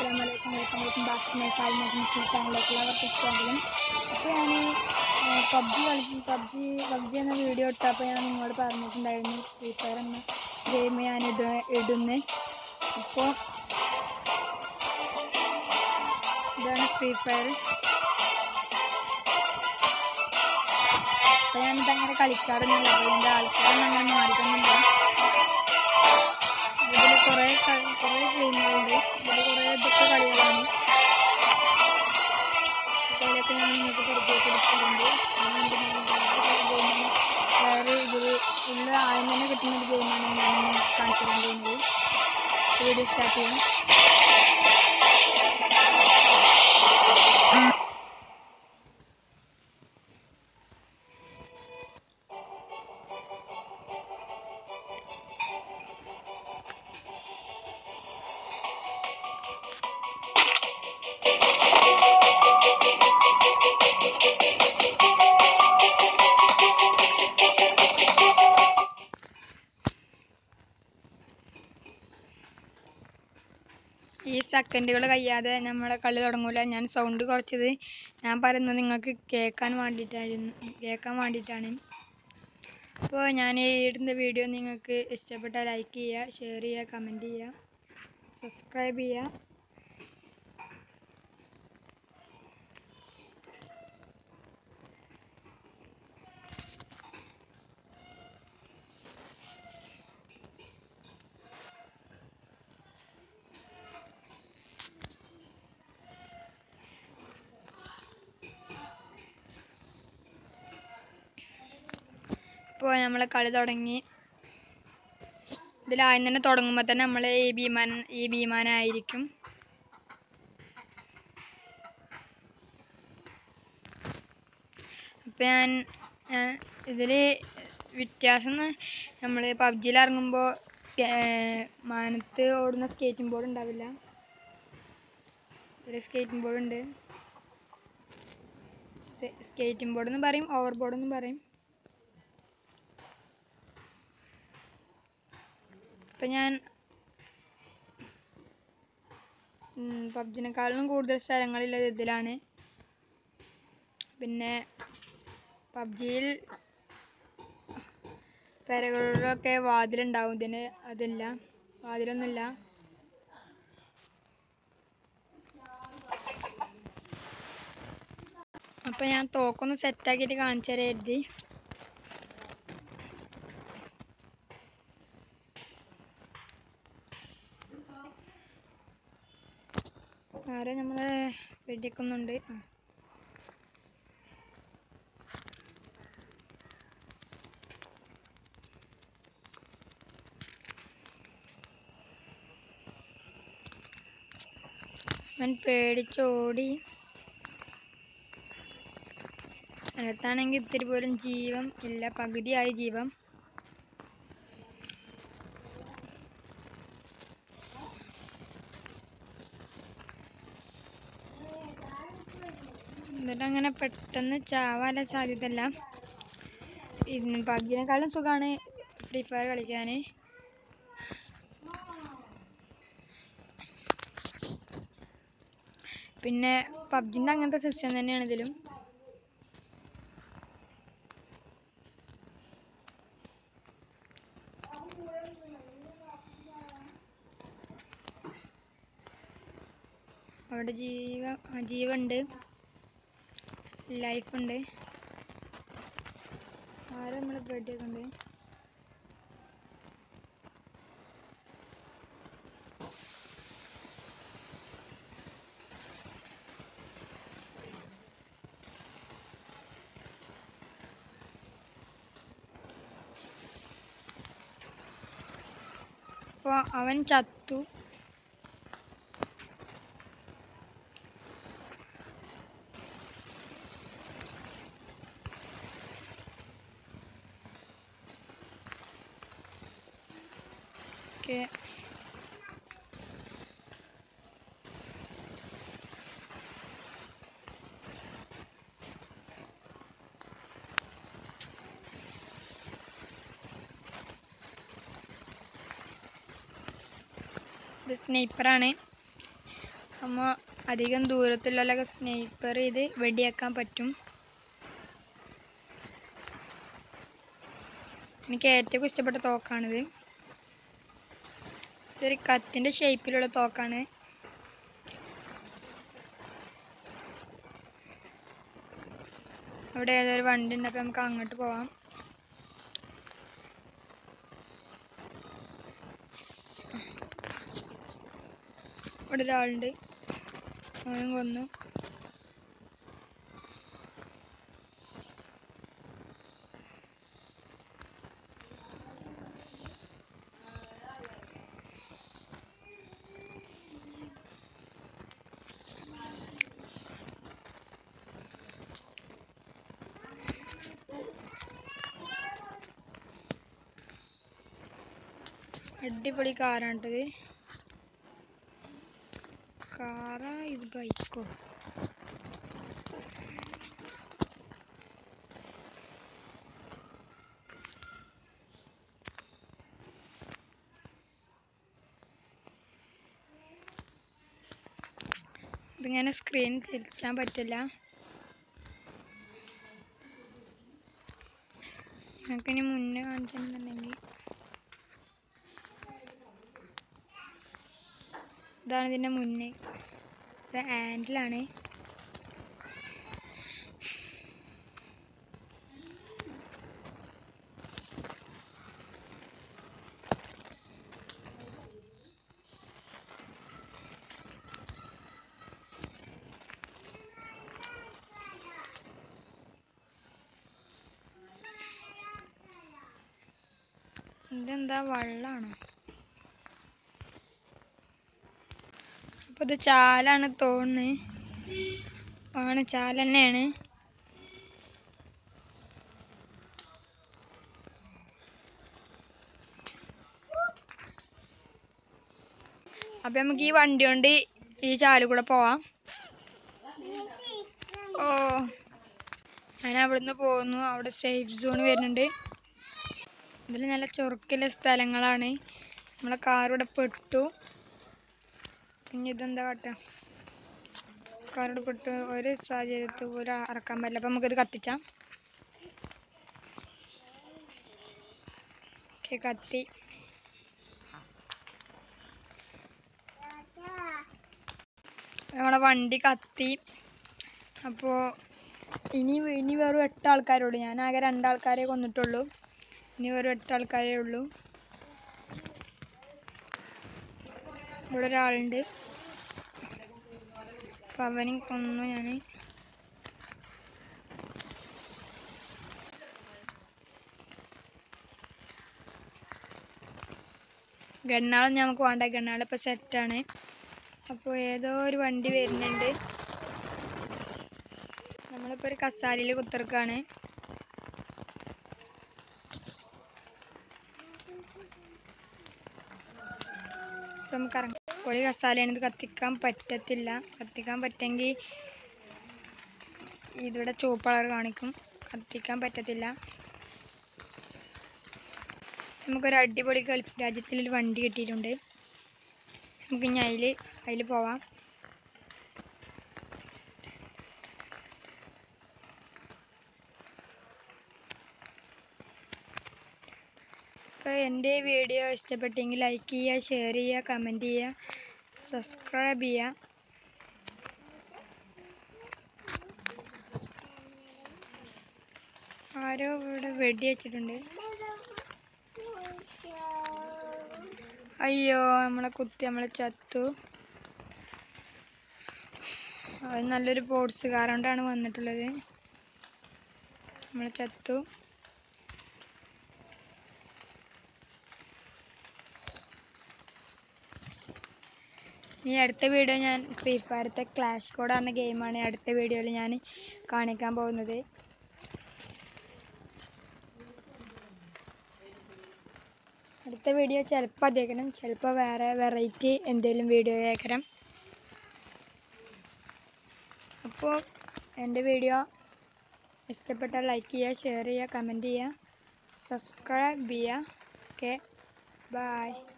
അസ്സാം വലൈക്കും welcome welcome back to my channel ചാനലിലേക്ക് എല്ലാവർക്കും സ്വാഗതം അപ്പോൾ ഞാൻ പബ്ജി കളിക്കും പബ്ജി പബ്ജി എന്ന വീഡിയോ ഇട്ടു അപ്പോൾ ഞാൻ നിങ്ങളോട് പറഞ്ഞിട്ടുണ്ടായിരുന്നു ഫ്രീ ഫയർ എന്ന ഗെയിം ഞാൻ ഇട ഇടുന്നത് അപ്പോൾ ഇതാണ് ഫ്രീ ഫയർ അപ്പോൾ ഞാനിത് അങ്ങനെ കളിക്കാറൊന്നുമില്ല അപ്പോൾ ഇതിൻ്റെ ആൾക്കാരൊന്നും അങ്ങനെ മാറിയിട്ടൊന്നുമില്ല ഇതിൽ കുറേ കളി കുറേ ഗെയിമുകളുണ്ട് ഇതിൽ കുറേ ഇതൊക്കെ കളികളാണ് അപ്പോൾ അതിലൊക്കെ ഞാൻ നിങ്ങൾക്ക് പരിചയപ്പെടുത്താറുണ്ട് വേറെ ഇതിൽ ഉള്ള ആദ്യം തന്നെ കിട്ടുന്ന ഒരു ഗെയിമാണ് ഞാൻ നിങ്ങൾക്ക് കാണിച്ചു തരാൻ പോകുന്നത് വീഡിയോ സ്റ്റാർട്ട് ചെയ്യാം ഈ സെക്കൻഡുകൾ കഴിയാതെ നമ്മളെ കളി തുടങ്ങൂല ഞാൻ സൗണ്ട് കുറച്ചത് ഞാൻ പറയുന്നത് നിങ്ങൾക്ക് കേൾക്കാൻ വേണ്ടിയിട്ടായിരുന്നു കേൾക്കാൻ വേണ്ടിയിട്ടാണ് അപ്പോൾ ഞാൻ ഈ ഇടുന്ന വീഡിയോ നിങ്ങൾക്ക് ഇഷ്ടപ്പെട്ടാൽ ലൈക്ക് ചെയ്യുക ഷെയർ ചെയ്യുക കമൻറ്റ് ചെയ്യുക സബ്സ്ക്രൈബ് ചെയ്യുക ഇപ്പോൾ നമ്മൾ കളി തുടങ്ങി ഇതിൽ ആദ്യം തന്നെ തുടങ്ങുമ്പോൾ തന്നെ നമ്മൾ ഈ ഭീമാൻ ഈ ഭീമാനായിരിക്കും അപ്പം ഞാൻ ഇതിൽ വ്യത്യാസം നമ്മൾ പബ്ജിയിൽ ഇറങ്ങുമ്പോൾ മാനത്ത് ഓടുന്ന സ്കേറ്റിംഗ് ബോർഡ് ഉണ്ടാവില്ല ഇതിൽ സ്കേറ്റിംഗ് ബോർഡ് ഉണ്ട് സ്കേറ്റിംഗ് ബോർഡ് എന്ന് പറയും ഓവർ ബോർഡ് എന്നും പറയും ഇപ്പം ഞാൻ പബ്ജിനെക്കാളും കൂടുതൽ സ്ഥലങ്ങളുള്ളത് ഇതിലാണ് പിന്നെ പബ്ജിയിൽ പെരകളിലൊക്കെ വാതിലുണ്ടാവും ഇതിന് അതില്ല വാതിലൊന്നുമില്ല അപ്പം ഞാൻ തോക്കൊന്ന് സെറ്റാക്കിയിട്ട് കാണിച്ചു തരാം എഴുതി ആരെ നമ്മളെ വെടിക്കുന്നുണ്ട് ആ അവൻ പേടിച്ചോടി അടുത്താണെങ്കിൽ ഇത്തിരി പോലും ജീവൻ ഇല്ല പകുതിയായി ജീവൻ എന്നിട്ട് അങ്ങനെ പെട്ടെന്ന് ചാവാനുള്ള സാധ്യതയല്ല പബ്ജിനേക്കാളും സുഖമാണ് ഫ്രീ ഫയർ കളിക്കാൻ പിന്നെ പബ്ജിൻ്റെ അങ്ങനത്തെ സിസ്റ്റം തന്നെയാണ് ഇതിലും അവിടെ ജീവ ജീവുണ്ട് ലൈഫ് ഉണ്ട് ആരും നമ്മളെ വെടിയൊക്കെ ഉണ്ട് അപ്പോൾ അവൻ ചത്തു ഓക്കെ ഇത് സ്നൈപ്പറാണ് നമ്മ അധികം ദൂരത്തുള്ളവരൊക്കെ സ്നൈപ്പർ ചെയ്ത് വെടിയാക്കാൻ പറ്റും എനിക്ക് ഏറ്റവും ഇഷ്ടപ്പെട്ട തോക്കാണിത് ഇതൊരു കത്തിൻ്റെ ഷേപ്പിലുള്ള തോക്കാണ് അവിടെ ഏതൊരു വണ്ടി ഉണ്ട് അപ്പം നമുക്ക് അങ്ങോട്ട് പോവാം ഇവിടെ ഒരാളുണ്ട് അവനും കൊന്നു അടിപൊളി കാറാണിട്ടത് കാറാ ഇത് ബൈക്കോ ഇതിങ്ങനെ സ്ക്രീൻ തിരിച്ചാൻ പറ്റില്ല നമുക്കിനി മുന്നേ കാണിച്ചിട്ടുണ്ടെങ്കിൽ ഇതാണ് ഇതിൻ്റെ മുന്നേ ഇത് ഹാൻഡിലാണ് ഇതെന്താ വള്ളാണോ അപ്പൊ ഇത് ചാലാണ് തോന്നുന്നത് ആണ് ചാല തന്നെയാണ് അപ്പൊ നമുക്ക് ഈ വണ്ടി കൊണ്ട് ഈ ചാല് കൂടെ പോവാം ഓ ഞാൻ അവിടുന്ന് പോകുന്നു അവിടെ സേഫ് സോൺ വരുന്നുണ്ട് ഇതിൽ നല്ല ചൊറുക്കുള്ള സ്ഥലങ്ങളാണ് നമ്മളെ കാർ ഇവിടെ പെട്ടു ഇനി ഇതെന്താ കാട്ടുക കാർ ഇവിടെ പെട്ടു ഒരു സാഹചര്യത്തിൽ പോലും ഇറക്കാൻ പറ്റില്ല അപ്പം നമുക്കിത് കത്തിച്ചാം ഓക്കെ കത്തി നമ്മളെ വണ്ടി കത്തി അപ്പോൾ ഇനി ഇനി വെറും എട്ട് ആൾക്കാരുള്ളൂ ഞാൻ ആകെ രണ്ടാൾക്കാരെ കൊന്നിട്ടുള്ളൂ ഇനി വെറും എട്ട് ആൾക്കാരേ ഉള്ളൂ ഇവിടെ ഒരാളുണ്ട് അപ്പം അവനും കൊന്നു ഞാൻ ഗണ്ണാളം നമുക്ക് വേണ്ട ഗണ്ണാളം ഇപ്പം സെറ്റാണ് അപ്പോൾ ഏതോ ഒരു വണ്ടി വരുന്നുണ്ട് നമ്മളിപ്പോൾ ഒരു കസാലയിൽ കുത്തിറക്കാണ് ഇപ്പം നമുക്ക് ഇറങ്ങാം ഒരു കസാലയാണ് ഇത് കത്തിക്കാൻ പറ്റത്തില്ല കത്തിക്കാൻ പറ്റെങ്കിൽ ഇതിവിടെ ചുവപ്പ് കളർ കാണിക്കും കത്തിക്കാൻ പറ്റത്തില്ല നമുക്കൊരു അടിപൊളി ഗൾഫ് രാജ്യത്തിലൊരു വണ്ടി കിട്ടിയിട്ടുണ്ട് നമുക്ക് ഇനി അതിൽ അതിൽ പോവാം അപ്പോൾ എൻ്റെ വീഡിയോ ഇഷ്ടപ്പെട്ടെങ്കിൽ ലൈക്ക് ചെയ്യുക ഷെയർ ചെയ്യുക കമൻറ്റ് ചെയ്യുക സബ്സ്ക്രൈബ് ചെയ്യുക ആരോ ഇവിടെ വെടി വെച്ചിട്ടുണ്ട് അയ്യോ നമ്മളെ കുത്തി നമ്മളെ ചത്തു അത് നല്ലൊരു പോട്സ് കാർ കൊണ്ടാണ് വന്നിട്ടുള്ളത് നമ്മളെ ചത്തു ഇനി അടുത്ത വീഡിയോ ഞാൻ ഫ്രീ ഫയറത്തെ ക്ലാഷ് കോഡ് എന്ന ഗെയിമാണ് അടുത്ത വീഡിയോയിൽ ഞാൻ കാണിക്കാൻ പോകുന്നത് അടുത്ത വീഡിയോ ചിലപ്പോൾ അതേക്കണം ചിലപ്പോൾ വേറെ വെറൈറ്റി എന്തെങ്കിലും വീഡിയോ ആക്കണം അപ്പോൾ എൻ്റെ വീഡിയോ ഇഷ്ടപ്പെട്ടാൽ ലൈക്ക് ചെയ്യുക ഷെയർ ചെയ്യുക കമൻറ്റ് ചെയ്യുക സബ്സ്ക്രൈബ് ചെയ്യുക ഓക്കെ ബൈ